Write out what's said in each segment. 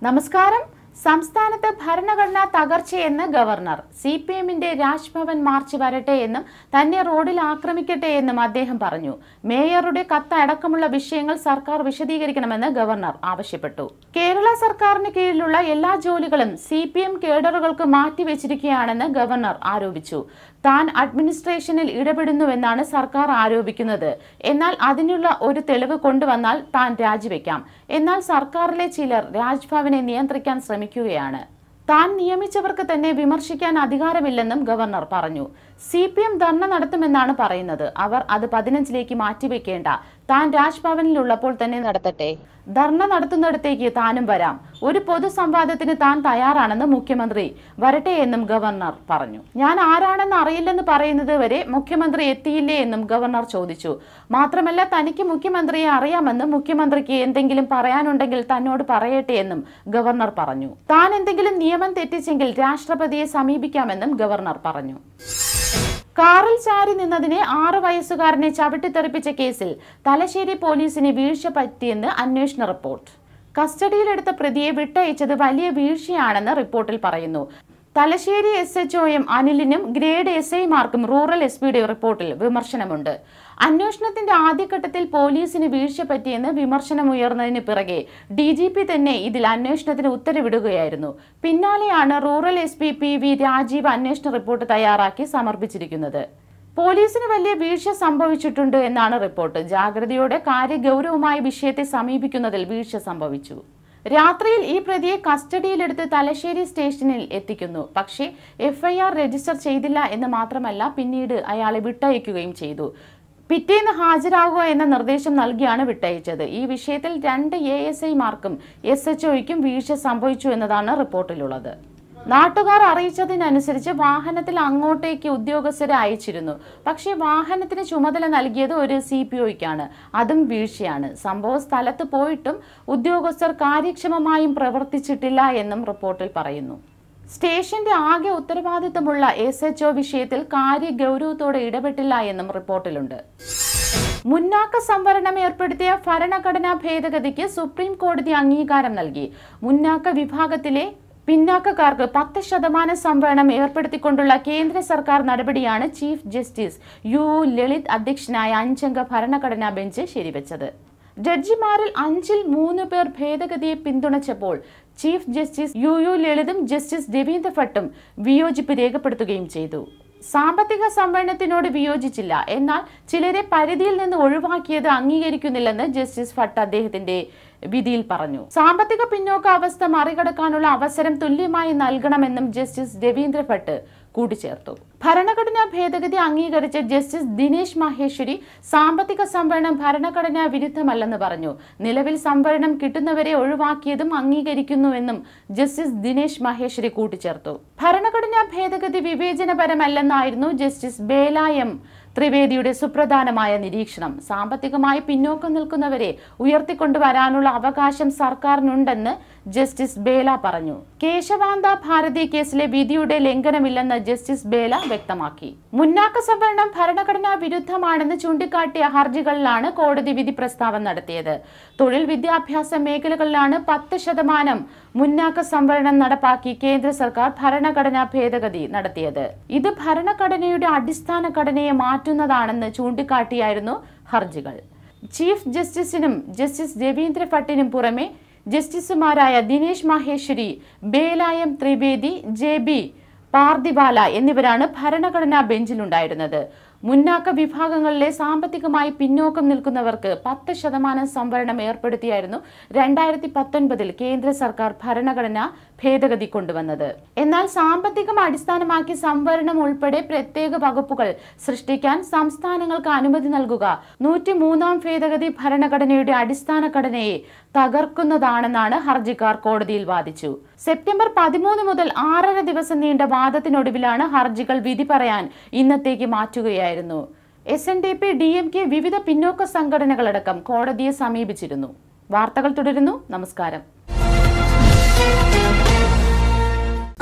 നമസ്കാരം സംസ്ഥാനത്ത് ഭരണഘടനാ തകർച്ചയെന്ന് ഗവർണർ സി പി എമ്മിന്റെ രാജ്ഭവൻ മാർച്ച് വരട്ടെ എന്നും തന്നെ റോഡിൽ ആക്രമിക്കട്ടെ എന്നും അദ്ദേഹം പറഞ്ഞു മേയറുടെ കത്ത് അടക്കമുള്ള വിഷയങ്ങൾ സർക്കാർ വിശദീകരിക്കണമെന്ന് ഗവർണർ ആവശ്യപ്പെട്ടു കേരള സർക്കാരിന് കീഴിലുള്ള എല്ലാ ജോലികളും സി പി എം കേഡറുകൾക്ക് മാറ്റിവെച്ചിരിക്കുകയാണെന്ന് ഗവർണർ ആരോപിച്ചു താൻ അഡ്മിനിസ്ട്രേഷനിൽ ഇടപെടുന്നുവെന്നാണ് സർക്കാർ ആരോപിക്കുന്നത് എന്നാൽ അതിനുള്ള ഒരു തെളിവ് കൊണ്ടുവന്നാൽ താൻ രാജിവെക്കാം എന്നാൽ സർക്കാരിലെ ചിലർ രാജ്ഭവനെ നിയന്ത്രിക്കാൻ ശ്രമിക്കുകയാണ് താൻ നിയമിച്ചവർക്ക് തന്നെ വിമർശിക്കാൻ അധികാരമില്ലെന്നും ഗവർണർ പറഞ്ഞു സി പി എം ധർണ നടത്തുമെന്നാണ് പറയുന്നത് അവർ അത് പതിനഞ്ചിലേക്ക് മാറ്റിവെക്കേണ്ട താൻ രാജ്ഭവനിലുള്ളപ്പോൾ തന്നെ നടത്തട്ടെ ധർണ നടത്തുന്നിടത്തേക്ക് താനും വരാം ഒരു പൊതുസംവാദത്തിന് താൻ തയ്യാറാണെന്ന് മുഖ്യമന്ത്രി വരട്ടെ എന്നും ഗവർണർ പറഞ്ഞു ഞാൻ ആരാണെന്ന് അറിയില്ലെന്ന് പറയുന്നത് വരെ മുഖ്യമന്ത്രി എത്തിയില്ലേ എന്നും ഗവർണർ ചോദിച്ചു മാത്രമല്ല തനിക്ക് മുഖ്യമന്ത്രിയെ അറിയാമെന്നും മുഖ്യമന്ത്രിക്ക് എന്തെങ്കിലും പറയാനുണ്ടെങ്കിൽ തന്നോട് പറയട്ടെ എന്നും ഗവർണർ പറഞ്ഞു താൻ എന്തെങ്കിലും നിയമം തെറ്റിച്ചെങ്കിൽ രാഷ്ട്രപതിയെ സമീപിക്കാമെന്നും ഗവർണർ പറഞ്ഞു കാറിൽ ചാരി നിന്നതിനെ ആറ് വയസ്സുകാരനെ ചവിട്ടിത്തെറിപ്പിച്ച കേസിൽ തലശ്ശേരി പോലീസിന് വീഴ്ച പറ്റിയെന്ന് അന്വേഷണ റിപ്പോർട്ട് കസ്റ്റഡിയിലെടുത്ത പ്രതിയെ വിട്ടയച്ചത് വലിയ വീഴ്ചയാണെന്ന് റിപ്പോർട്ടിൽ പറയുന്നു Thalassery S H O M അനിലിനും ഗ്രേഡ് എസ് ഐമാർക്കും റൂറൽ എസ് പിയുടെ റിപ്പോർട്ടിൽ വിമർശനമുണ്ട് അന്വേഷണത്തിന്റെ ആദ്യഘട്ടത്തിൽ പോലീസിന് വീഴ്ച പറ്റിയെന്ന് വിമർശനമുയർന്നതിന് പിറകെ ഡി ജി പി തന്നെ ഇതിൽ അന്വേഷണത്തിന് ഉത്തരവിടുകയായിരുന്നു പിന്നാലെയാണ് rural S P P V Rajeev അന്വേഷണ റിപ്പോർട്ട് തയ്യാറാക്കി സമർപ്പിച്ചിരിക്കുന്നത് പോലീസിന് വലിയ വീഴ്ച സംഭവിച്ചിട്ടുണ്ട് എന്നാണ് റിപ്പോർട്ട് ജാഗ്രതയോടെ കാര്യഗൗരവമായ വിഷയത്തെ സമീപിക്കുന്നതിൽ വീഴ്ച സംഭവിച്ചു രാത്രിയിൽ ഈ പ്രതിയെ കസ്റ്റഡിയിലെടുത്ത് തലശ്ശേരി സ്റ്റേഷനിൽ എത്തിക്കുന്നു പക്ഷേ എഫ്ഐആർ രജിസ്റ്റർ ചെയ്തില്ല എന്ന് മാത്രമല്ല പിന്നീട് അയാളെ വിട്ടയക്കുകയും ചെയ്തു പിറ്റേന്ന് ഹാജരാകുക എന്ന നിർദ്ദേശം നൽകിയാണ് വിട്ടയച്ചത് ഈ വിഷയത്തിൽ രണ്ട് എ എസ് ഐമാർക്കും എസ് എച്ച് ഒയ്ക്കും വീഴ്ച സംഭവിച്ചു എന്നതാണ് റിപ്പോർട്ടിലുള്ളത് നാട്ടുകാർ അറിയിച്ചതിനനുസരിച്ച് വാഹനത്തിൽ അങ്ങോട്ടേക്ക് ഉദ്യോഗസ്ഥരെ അയച്ചിരുന്നു പക്ഷേ വാഹനത്തിന് ചുമതല നൽകിയത് ഒരു സി പി ഒയ്ക്കാണ് അതും വീഴ്ചയാണ് സംഭവ സ്ഥലത്ത് പോയിട്ടും ഉദ്യോഗസ്ഥർ കാര്യക്ഷമമായും പ്രവർത്തിച്ചിട്ടില്ല എന്നും റിപ്പോർട്ടിൽ പറയുന്നു സ്റ്റേഷന്റെ ആകെ ഉത്തരവാദിത്തമുള്ള എസ് എച്ച് ഒ വിഷയത്തിൽ കാര്യഗൗരവത്തോടെ ഇടപെട്ടില്ല എന്നും റിപ്പോർട്ടിലുണ്ട് മുന്നാക്ക സംവരണം ഏർപ്പെടുത്തിയ ഭരണഘടനാ ഭേദഗതിക്ക് സുപ്രീം കോടതി അംഗീകാരം നൽകി മുന്നാക്ക വിഭാഗത്തിലെ പിന്നാക്കക്കാർക്ക് പത്ത് ശതമാനം സംവരണം ഏർപ്പെടുത്തിക്കൊണ്ടുള്ള കേന്ദ്ര സർക്കാർ നടപടിയാണ് ചീഫ് ജസ്റ്റിസ് യു ലളിത് അധ്യക്ഷനായ അഞ്ചംഗ ഭരണഘടനാ ബെഞ്ച് ശരിവെച്ചത് ജഡ്ജിമാരിൽ അഞ്ചിൽ മൂന്ന് പേർ ഭേദഗതിയെ പിന്തുണച്ചപ്പോൾ ചീഫ് ജസ്റ്റിസ് യു യു ലളിതും ജസ്റ്റിസ് രവീന്ദ്ര ഭട്ടും വിയോജിപ്പ് രേഖപ്പെടുത്തുകയും ചെയ്തു സാമ്പത്തിക സംവരണത്തിനോട് വിയോജിച്ചില്ല എന്നാൽ ചിലരെ പരിധിയിൽ നിന്ന് ഒഴിവാക്കിയത് അംഗീകരിക്കുന്നില്ലെന്ന് ജസ്റ്റിസ് ഭട്ട് അദ്ദേഹത്തിന്റെ വിധിയിൽ പറഞ്ഞു സാമ്പത്തിക പിന്നോക്ക അവസ്ഥ മറികടക്കാനുള്ള അവസരം തുല്യമായി നൽകണമെന്നും ജസ്റ്റിസ് രവീന്ദ്ര ഭട്ട് കൂട്ടിച്ചേർത്തു ഭരണഘടനാ ഭേദഗതി അംഗീകരിച്ച ജസ്റ്റിസ് ദിനേശ് മഹേശ്വരി സാമ്പത്തിക സംവരണം ഭരണഘടനാ വിരുദ്ധമല്ലെന്ന് പറഞ്ഞു നിലവിൽ സംവരണം കിട്ടുന്നവരെ ഒഴിവാക്കിയതും അംഗീകരിക്കുന്നുവെന്നും ജസ്റ്റിസ് ദിനേശ് മഹേശ്വരി കൂട്ടിച്ചേർത്തു ഭരണഘടനാ ഭേദഗതി വിവേചനപരമല്ലെന്നായിരുന്നു ജസ്റ്റിസ് ബേലായം ത്രിവേദിയുടെ സുപ്രധാനമായ നിരീക്ഷണം സാമ്പത്തികമായി പിന്നോക്കം നിൽക്കുന്നവരെ ഉയർത്തിക്കൊണ്ടുവരാനുള്ള അവകാശം സർക്കാരിനുണ്ടെന്ന് ജസ്റ്റിസ് ബേല പറഞ്ഞു കേശവാന്ത ഭാരതി കേസിലെ വിധിയുടെ ലംഘനമില്ലെന്ന് ജസ്റ്റിസ് ബേല വ്യക്തമാക്കി മുന്നാക്ക സംവരണം ഭരണഘടനാ വിരുദ്ധമാണെന്ന് ചൂണ്ടിക്കാട്ടിയ ഹർജികളിലാണ് കോടതി വിധി പ്രസ്താവന നടത്തിയത് തൊഴിൽ വിദ്യാഭ്യാസ മേഖലകളിലാണ് പത്ത് ശതമാനം മുന്നാക്ക സംവരണം നടപ്പാക്കി കേന്ദ്ര സർക്കാർ ഭരണഘടനാ ഭേദഗതി നടത്തിയത് ഇത് ഭരണഘടനയുടെ അടിസ്ഥാന ഘടനയെ മാറ്റുന്നതാണെന്ന് ചൂണ്ടിക്കാട്ടിയായിരുന്നു ഹർജികൾ ചീഫ് ജസ്റ്റിസിനും ജസ്റ്റിസ് രവീന്ദ്ര ഭട്ടിനും പുറമെ ജസ്റ്റിസുമാരായ ദിനേശ് മഹേശ്വരി ബേലായം ത്രിവേദി ജെ ബി പാർദിവാല എന്നിവരാണ് ഭരണഘടനാ ബെഞ്ചിലുണ്ടായിരുന്നത് മുന്നാക്ക വിഭാഗങ്ങളിലെ സാമ്പത്തികമായി പിന്നോക്കം നിൽക്കുന്നവർക്ക് പത്ത് ശതമാനം സംവരണം ഏർപ്പെടുത്തിയായിരുന്നു രണ്ടായിരത്തി പത്തൊൻപതിൽ കേന്ദ്ര സർക്കാർ ഭരണഘടന ഭേദഗതി കൊണ്ടുവന്നത് എന്നാൽ സാമ്പത്തികം അടിസ്ഥാനമാക്കി സംവരണം ഉൾപ്പെടെ പ്രത്യേക വകുപ്പുകൾ സൃഷ്ടിക്കാൻ സംസ്ഥാനങ്ങൾക്ക് അനുമതി നൽകുക നൂറ്റി മൂന്നാം ഭേദഗതി ഭരണഘടനയുടെ അടിസ്ഥാന ഘടനയെ തകർക്കുന്നതാണെന്നാണ് ഹർജിക്കാർ കോടതിയിൽ വാദിച്ചു സെപ്റ്റംബർ പതിമൂന്ന് മുതൽ ആറര ദിവസം നീണ്ട വാദത്തിനൊടുവിലാണ് ഹർജികൾ വിധി പറയാൻ ഇന്നത്തേക്ക് മാറ്റുകയായിരുന്നു S N D P D M K വിവിധ പിന്നോക്ക സംഘടനകളടക്കം കോടതിയെ സമീപിച്ചിരുന്നു വാർത്തകൾ തുടരുന്നു നമസ്കാരം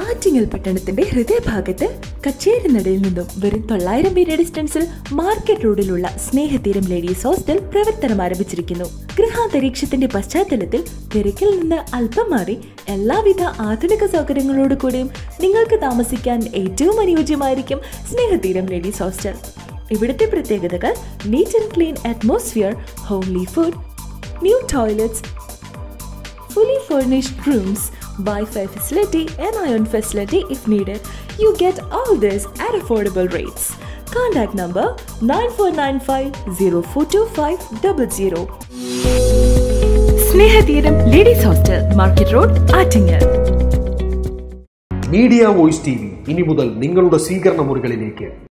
ആറ്റിങ്ങൽ പട്ടണത്തിന്റെ ഹൃദയഭാഗത്ത് കച്ചേരിനടയിൽ നിന്നും വെറും തൊള്ളായിരം മീറ്റർ ഡിസ്റ്റൻസിൽ മാർക്കറ്റ് റോഡിലുള്ള സ്നേഹതീരം ലേഡീസ് ഹോസ്റ്റൽ പ്രവർത്തനം ആരംഭിച്ചിരിക്കുന്നു ഗൃഹാന്തരീക്ഷത്തിന്റെ പശ്ചാത്തലത്തിൽ തിരക്കിൽ നിന്ന് അല്പം മാറി എല്ലാവിധ ആധുനിക സൗകര്യങ്ങളോട് കൂടിയും നിങ്ങൾക്ക് താമസിക്കാൻ ഏറ്റവും അനുയോജ്യമായിരിക്കും സ്നേഹതീരം ലേഡീസ് ഹോസ്റ്റൽ ഇവിടുത്തെ പ്രത്യേകതകൾ neat and clean atmosphere homely food new toilets fully furnished rooms, Wi-Fi facility and iron facility if needed. You get all this at affordable rates. Contact number 9495 Snehatheeram ladies hostel market road Attingal media voice T V ഇനി മുതൽ നിങ്ങളുടെ സ്വീകരണ മുറികളിലേക്ക്